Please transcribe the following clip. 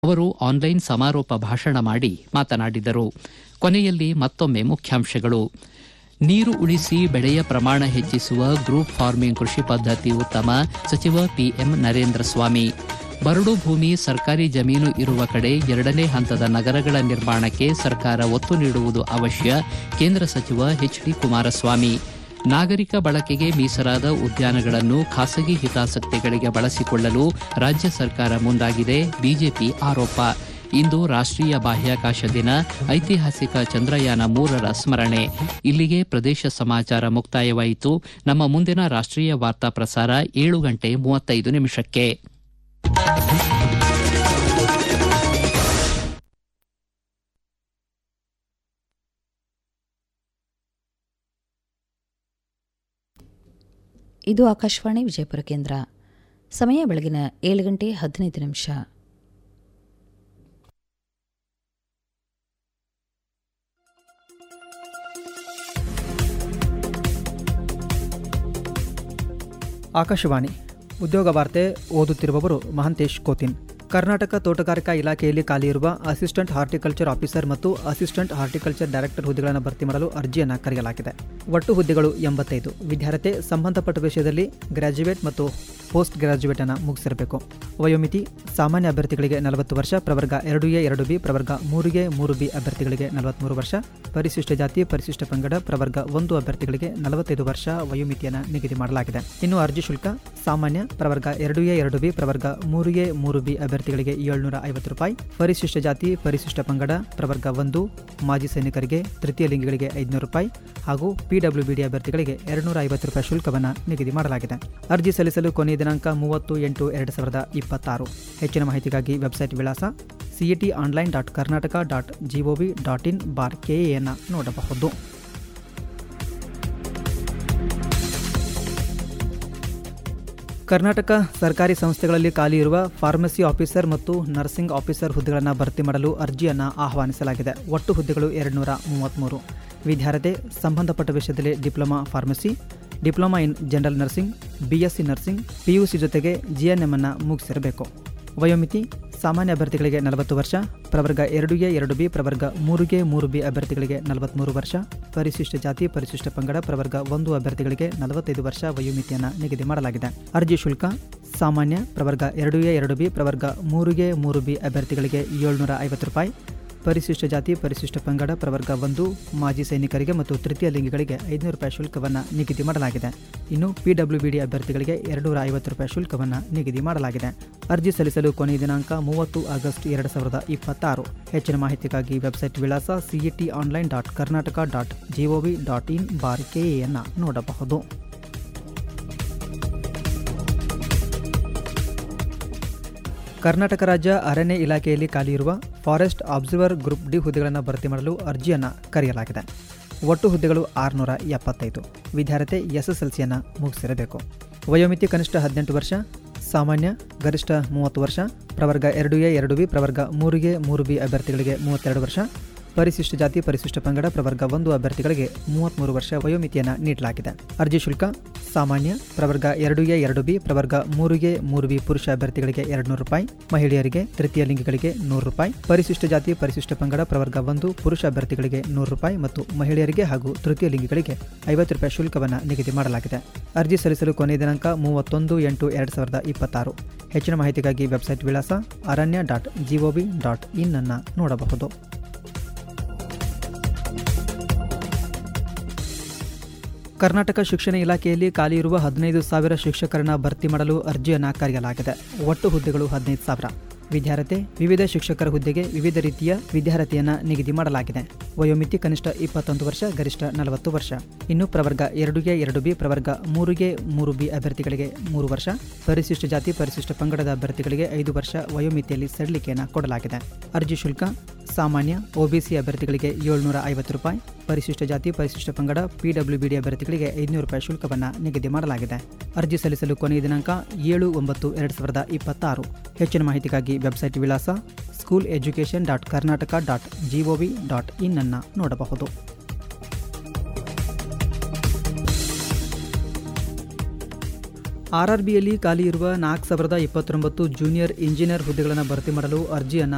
ಅವರು ಆನ್ಲೈನ್ ಸಮಾರೋಪ ಭಾಷಣ ಮಾಡಿ ಮಾತನಾಡಿದರು ಕೊನೆಯಲ್ಲಿ ಮತ್ತೊಮ್ಮೆ ಮುಖ್ಯಾಂಶಗಳು ನೀರು ಉಳಿಸಿ ಬೆಳೆಯ ಪ್ರಮಾಣ ಹೆಚ್ಚಿಸುವ ಗ್ರೂಪ್ ಫಾರ್ಮಿಂಗ್ ಕೃಷಿ ಪದ್ಧತಿ ಉತ್ತಮ ಸಚಿವ ಪಿಎಂ ನರೇಂದ್ರ ಸ್ವಾಮಿ ಬರಡು ಭೂಮಿ ಸರ್ಕಾರಿ ಜಮೀನು ಇರುವ ಕಡೆ ಎರಡನೇ ಹಂತದ ನಗರಗಳ ನಿರ್ಮಾಣಕ್ಕೆ ಸರ್ಕಾರ ಒತ್ತು ನೀಡುವುದು ಅವಶ್ಯ ಕೇಂದ್ರ ಸಚಿವ ಎಚ್ ಡಿ ಕುಮಾರಸ್ವಾಮಿ ನಾಗರಿಕ ಬಳಕೆಗೆ ಮೀಸಲಾದ ಉದ್ಯಾನಗಳನ್ನು ಖಾಸಗಿ ಹಿತಾಸಕ್ತಿಗಳಿಗೆ ಬಳಸಿಕೊಳ್ಳಲು ರಾಜ್ಯ ಸರ್ಕಾರ ಮುಂದಾಗಿದೆ ಬಿಜೆಪಿ ಆರೋಪ ಇಂದು ರಾಷ್ಟೀಯ ಬಾಹ್ಯಾಕಾಶ ದಿನ ಐತಿಹಾಸಿಕ ಚಂದ್ರಯಾನ ಮೂರರ ಸ್ಮರಣೆ ಇಲ್ಲಿಗೆ ಪ್ರದೇಶ ಸಮಾಚಾರ ಮುಕ್ತಾಯವಾಯಿತು ನಮ್ಮ ಮುಂದಿನ ರಾಷ್ಟೀಯ ವಾರ್ತಾ ಪ್ರಸಾರ ಏಳು ಗಂಟೆ ಮೂವತ್ತೈದು ನಿಮಿಷಕ್ಕೆ ಇದು ಆಕಾಶವಾಣಿ ವಿಜಯಪುರ ಕೇಂದ್ರ ಸಮಯ ಬೆಳಗಿನ ಏಳು ಗಂಟೆ ಹದಿನೈದು ನಿಮಿಷ ಆಕಾಶವಾಣಿ ಉದ್ಯೋಗ ವಾರ್ತೆ ಓದುತ್ತಿರುವವರು ಮಹಂತೇಶ್ ಕೋತಿನ್ ಕರ್ನಾಟಕ ತೋಟಗಾರಿಕಾ ಇಲಾಖೆಯಲ್ಲಿ ಖಾಲಿ ಇರುವ ಅಸಿಸ್ಟೆಂಟ್ ಹಾರ್ಟಿಕಲ್ಚರ್ ಆಫೀಸರ್ ಮತ್ತು ಅಸಿಸ್ಟೆಂಟ್ ಹಾರ್ಟಿಕಲ್ಚರ್ ಡೈರೆಕ್ಟರ್ ಹುದ್ದೆಗಳನ್ನು ಭರ್ತಿ ಮಾಡಲು ಅರ್ಜಿಯನ್ನು ಕರೆಯಲಾಗಿದೆ ಒಟ್ಟು ಹುದ್ದೆಗಳು ಎಂಬತ್ತೈದು ವಿದ್ಯಾರ್ಥಿ ಸಂಬಂಧಪಟ್ಟ ವಿಷಯದಲ್ಲಿ ಗ್ರಾಜ್ಯುಯೇಟ್ ಮತ್ತು ಪೋಸ್ಟ್ ಗ್ರಾಜ್ಯುಯೇಟ್ ಅನ್ನು ಮುಗಿಸಿರಬೇಕು ವಯೋಮಿತಿ ಸಾಮಾನ್ಯ ಅಭ್ಯರ್ಥಿಗಳಿಗೆ ನಲವತ್ತು ವರ್ಷ ಪ್ರವರ್ಗ ಎರಡು ಎ ಎರಡು ಬಿ ಪ್ರವರ್ಗ ಮೂರು ಎ ಮೂರು ಬಿ ಅಭ್ಯರ್ಥಿಗಳಿಗೆ ನಲವತ್ಮೂರು ವರ್ಷ ಪರಿಶಿಷ್ಟ ಜಾತಿ ಪರಿಶಿಷ್ಟ ಪಂಗಡ ಪ್ರವರ್ಗ ಒಂದು ಅಭ್ಯರ್ಥಿಗಳಿಗೆ ನಲವತ್ತೈದು ವರ್ಷ ವಯೋಮಿತಿಯನ್ನು ನಿಗದಿ ಮಾಡಲಾಗಿದೆ ಇನ್ನು ಅರ್ಜಿ ಶುಲ್ಕ ಸಾಮಾನ್ಯ ಪ್ರವರ್ಗ ಎರಡು ಎ ಎರಡು ಬಿ ಪ್ರವರ್ಗ ಮೂರು ಎ ಮೂರು ಬಿ ಅಭ್ಯರ್ಥಿಗಳಿಗೆ ಏಳ್ನೂರ ಐವತ್ತು ರೂಪಾಯಿ ಪರಿಶಿಷ್ಟ ಜಾತಿ ಪರಿಶಿಷ್ಟ ಪಂಗಡ ಪ್ರವರ್ಗ ಒಂದು ಮಾಜಿ ಸೈನಿಕರಿಗೆ ತೃತೀಯ ಲಿಂಗಿಗಳಿಗೆ ಐದುನೂರು ರೂಪಾಯಿ ಹಾಗೂ ಪಿಡಬ್ಲ್ಯೂಬಿಡಿ ಅಭ್ಯರ್ಥಿಗಳಿಗೆ ಎರಡುನೂರ ಐವತ್ತು ರೂಪಾಯಿ ಶುಲ್ಕವನ್ನು ನಿಗದಿ ಮಾಡಲಾಗಿದೆ ಅರ್ಜಿ ಸಲ್ಲಿಸಲು ಕೊನೆಯ ದಿನಾಂಕ ಮೂವತ್ತು ಎಂಟು ಎರಡು ಸಾವಿರದ ಇಪ್ಪತ್ತಾರು ಹೆಚ್ಚಿನ ಮಾಹಿತಿಗಾಗಿ ವೆಬ್ಸೈಟ್ ವಿಳಾಸ CET online dot Karnataka dot G O V dot in bar ಕೆಎಯನ್ನು ನೋಡಬಹುದು ಕರ್ನಾಟಕ ಸರ್ಕಾರಿ ಸಂಸ್ಥೆಗಳಲ್ಲಿ ಖಾಲಿ ಇರುವ ಫಾರ್ಮಸಿ ಆಫೀಸರ್ ಮತ್ತು ನರ್ಸಿಂಗ್ ಆಫೀಸರ್ ಹುದ್ದೆಗಳನ್ನು ಭರ್ತಿ ಮಾಡಲು ಅರ್ಜಿಯನ್ನು ಆಹ್ವಾನಿಸಲಾಗಿದೆ ಒಟ್ಟು ಹುದ್ದೆಗಳು ಎರಡುನೂರ ಮೂವತ್ತ್ಮೂರು ವಿದ್ಯಾರ್ಥಿ ಸಂಬಂಧಪಟ್ಟ ವಿಷಯದಲ್ಲಿ diploma pharmacy diploma in general nursing BSc nursing PUC ಜೊತೆಗೆ ಜಿಎನ್ಎಂ ಅನ್ನು ಮುಗಿಸಿರಬೇಕು ವಯೋಮಿತಿ ಸಾಮಾನ್ಯ ಅಭ್ಯರ್ಥಿಗಳಿಗೆ ನಲವತ್ತು ವರ್ಷ ಪ್ರವರ್ಗ ಎರಡು ಎ ಎರಡು ಬಿ ಪ್ರವರ್ಗ ಮೂರು ಎ ಮೂರು ಬಿ ಅಭ್ಯರ್ಥಿಗಳಿಗೆ ನಲವತ್ತ್ಮೂರು ವರ್ಷ ಪರಿಶಿಷ್ಟ ಜಾತಿ ಪರಿಶಿಷ್ಟ ಪಂಗಡ ಪ್ರವರ್ಗ ಒಂದು ಅಭ್ಯರ್ಥಿಗಳಿಗೆ ನಲವತ್ತೈದು ವರ್ಷ ವಯೋಮಿತಿಯನ್ನು ನಿಗದಿ ಮಾಡಲಾಗಿದೆ ಅರ್ಜಿ ಶುಲ್ಕ ಸಾಮಾನ್ಯ ಪ್ರವರ್ಗ ಎರಡು ಎ ಎರಡು ಬಿ ಪ್ರವರ್ಗ ಮೂರು ಎ ಮೂರು ಬಿ ಅಭ್ಯರ್ಥಿಗಳಿಗೆ ಏಳ್ನೂರ ಐವತ್ತು ರೂಪಾಯಿ ಪರಿಶಿಷ್ಟ ಜಾತಿ ಪರಿಶಿಷ್ಟ ಪಂಗಡ ಪ್ರವರ್ಗ ಒಂದು ಮಾಜಿ ಸೈನಿಕರಿಗೆ ಮತ್ತು ತೃತೀಯ ಲಿಂಗಿಗಳಿಗೆ ಐದುನೂರು ರೂಪಾಯಿ ಶುಲ್ಕವನ್ನು ನಿಗದಿ ಮಾಡಲಾಗಿದೆ ಇನ್ನು ಪಿಡಬ್ಲ್ಯೂಬಿಡಿ ಅಭ್ಯರ್ಥಿಗಳಿಗೆ ಎರಡುನೂರ ಐವತ್ತು ರೂಪಾಯಿ ಶುಲ್ಕವನ್ನು ನಿಗದಿ ಮಾಡಲಾಗಿದೆ ಅರ್ಜಿ ಸಲ್ಲಿಸಲು ಕೊನೆಯ ದಿನಾಂಕ ಮೂವತ್ತು ಆಗಸ್ಟ್ ಎರಡು ಸಾವಿರದ ಇಪ್ಪತ್ತಾರು ಹೆಚ್ಚಿನ ಮಾಹಿತಿಗಾಗಿ ವೆಬ್ಸೈಟ್ ವಿಳಾಸ CET online dot Karnataka dot G O V dot in bar ಕೆಎಯನ್ನು ನೋಡಬಹುದು ಕರ್ನಾಟಕ ರಾಜ್ಯ ಅರಣ್ಯ ಇಲಾಖೆಯಲ್ಲಿ ಖಾಲಿ ಇರುವ ಫಾರೆಸ್ಟ್ ಅಬ್ಸರ್ವರ್ ಗ್ರೂಪ್ ಡಿ ಹುದ್ದೆಗಳನ್ನು ಭರ್ತಿ ಮಾಡಲು ಅರ್ಜಿಯನ್ನು ಕರೆಯಲಾಗಿದೆ ಒಟ್ಟು ಹುದ್ದೆಗಳು ಆರುನೂರ ಎಪ್ಪತ್ತೈದು ವಿದ್ಯಾರ್ಥಿ ಎಸ್ಎಸ್ಎಲ್ಸಿಯನ್ನು ಮುಗಿಸಿರಬೇಕು ವಯೋಮಿತಿ ಕನಿಷ್ಠ ಹದಿನೆಂಟು ವರ್ಷ ಸಾಮಾನ್ಯ ಗರಿಷ್ಠ ಮೂವತ್ತು ವರ್ಷ ಪ್ರವರ್ಗ ಎರಡು ಎ ಎರಡು ಬಿ ಪ್ರವರ್ಗ ಮೂರು ಎ ಮೂರು ಬಿ ಅಭ್ಯರ್ಥಿಗಳಿಗೆ ಮೂವತ್ತೆರಡು ವರ್ಷ ಪರಿಶಿಷ್ಟ ಜಾತಿ ಪರಿಶಿಷ್ಟ ಪಂಗಡ ಪ್ರವರ್ಗ ಒಂದು ಅಭ್ಯರ್ಥಿಗಳಿಗೆ ಮೂವತ್ತ್ಮೂರು ವರ್ಷ ವಯೋಮಿತಿಯನ್ನು ನೀಡಲಾಗಿದೆ ಅರ್ಜಿ ಶುಲ್ಕ ಸಾಮಾನ್ಯ ಪ್ರವರ್ಗ ಎರಡು ಎ ಎರಡು ಬಿ ಪ್ರವರ್ಗ ಮೂರು ಎ ಮೂರು ಬಿ ಪುರುಷ ಅಭ್ಯರ್ಥಿಗಳಿಗೆ ಎರಡುನೂರು ರೂಪಾಯಿ ಮಹಿಳೆಯರಿಗೆ ತೃತೀಯ ಲಿಂಗಿಗಳಿಗೆ ನೂರು ರೂಪಾಯಿ ಪರಿಶಿಷ್ಟ ಜಾತಿ ಪರಿಶಿಷ್ಟ ಪಂಗಡ ಪ್ರವರ್ಗ ಒಂದು ಪುರುಷ ಅಭ್ಯರ್ಥಿಗಳಿಗೆ ನೂರು ರೂಪಾಯಿ ಮತ್ತು ಮಹಿಳೆಯರಿಗೆ ಹಾಗೂ ತೃತೀಯ ಲಿಂಗಿಗಳಿಗೆ ಐವತ್ತು ರೂಪಾಯಿ ಶುಲ್ಕವನ್ನು ನಿಗದಿ ಮಾಡಲಾಗಿದೆ ಅರ್ಜಿ ಸಲ್ಲಿಸಲು ಕೊನೆಯ ದಿನಾಂಕ ಮೂವತ್ತೊಂದು ಎಂಟು ಎರಡು ಸಾವಿರದ ಇಪ್ಪತ್ತಾರು ಹೆಚ್ಚಿನ ಮಾಹಿತಿಗಾಗಿ ವೆಬ್ಸೈಟ್ ವಿಳಾಸ ಅರಣ್ಯ ಡಾಟ್ ಜಿಒವಿ ಡಾಟ್ ಇನ್ ಅನ್ನು ನೋಡಬಹುದು ಕರ್ನಾಟಕ ಶಿಕ್ಷಣ ಇಲಾಖೆಯಲ್ಲಿ ಖಾಲಿ ಇರುವ ಹದಿನೈದು ಸಾವಿರ ಶಿಕ್ಷಕರನ್ನ ಭರ್ತಿ ಮಾಡಲು ಅರ್ಜಿಯನ್ನು ಕರೆಯಲಾಗಿದೆ ಒಟ್ಟು ಹುದ್ದೆಗಳು ಹದಿನೈದು ಸಾವಿರ ವಿದ್ಯಾರ್ಥಿ ವಿವಿಧ ಶಿಕ್ಷಕರ ಹುದ್ದೆಗೆ ವಿವಿಧ ರೀತಿಯ ವಿದ್ಯಾರ್ಥಿಯನ್ನು ನಿಗದಿ ಮಾಡಲಾಗಿದೆ ವಯೋಮಿತಿ ಕನಿಷ್ಠ ಇಪ್ಪತ್ತೊಂದು ವರ್ಷ ಗರಿಷ್ಠ ನಲವತ್ತು ವರ್ಷ ಇನ್ನು ಪ್ರವರ್ಗ ಎರಡು ಎ ಎರಡು ಬಿ ಪ್ರವರ್ಗ ಮೂರು ಎ ಮೂರು ಬಿ ಅಭ್ಯರ್ಥಿಗಳಿಗೆ ಮೂರು ವರ್ಷ ಪರಿಶಿಷ್ಟ ಜಾತಿ ಪರಿಶಿಷ್ಟ ಪಂಗಡದ ಅಭ್ಯರ್ಥಿಗಳಿಗೆ ಐದು ವರ್ಷ ವಯೋಮಿತಿಯಲ್ಲಿ ಸಡಿಲಿಕೆಯನ್ನು ಕೊಡಲಾಗಿದೆ ಅರ್ಜಿ ಶುಲ್ಕ ಸಾಮಾನ್ಯ ಒಬಿಸಿ ಅಭ್ಯರ್ಥಿಗಳಿಗೆ ಏಳ್ನೂರ ಐವತ್ತು ರೂಪಾಯಿ ಪರಿಶಿಷ್ಟ ಜಾತಿ ಪರಿಶಿಷ್ಟ ಪಂಗಡ ಪಿಡಬ್ಲ್ಯೂಬಿಡಿ ಅಭ್ಯರ್ಥಿಗಳಿಗೆ ಐದುನೂರು ರೂಪಾಯಿ ಶುಲ್ಕವನ್ನು ನಿಗದಿ ಮಾಡಲಾಗಿದೆ ಅರ್ಜಿ ಸಲ್ಲಿಸಲು ಕೊನೆಯ ದಿನಾಂಕ ಏಳು ಒಂಬತ್ತು ಎರಡು ಸಾವಿರದ ಇಪ್ಪತ್ತಾರು ಹೆಚ್ಚಿನ ಮಾಹಿತಿಗಾಗಿ ವೆಬ್ಸೈಟ್ ವಿಳಾಸ school education dot Karnataka dot G O V dot in ಅನ್ನು ನೋಡಬಹುದು ಆರ್ಆರ್ಬಿಯಲ್ಲಿ ಖಾಲಿ ಇರುವ ನಾಲ್ಕು ಸಾವಿರದ ಇಪ್ಪತ್ತೊಂಬತ್ತು ಜೂನಿಯರ್ ಇಂಜಿನಿಯರ್ ಹುದ್ದೆಗಳನ್ನು ಭರ್ತಿ ಮಾಡಲು ಅರ್ಜಿಯನ್ನು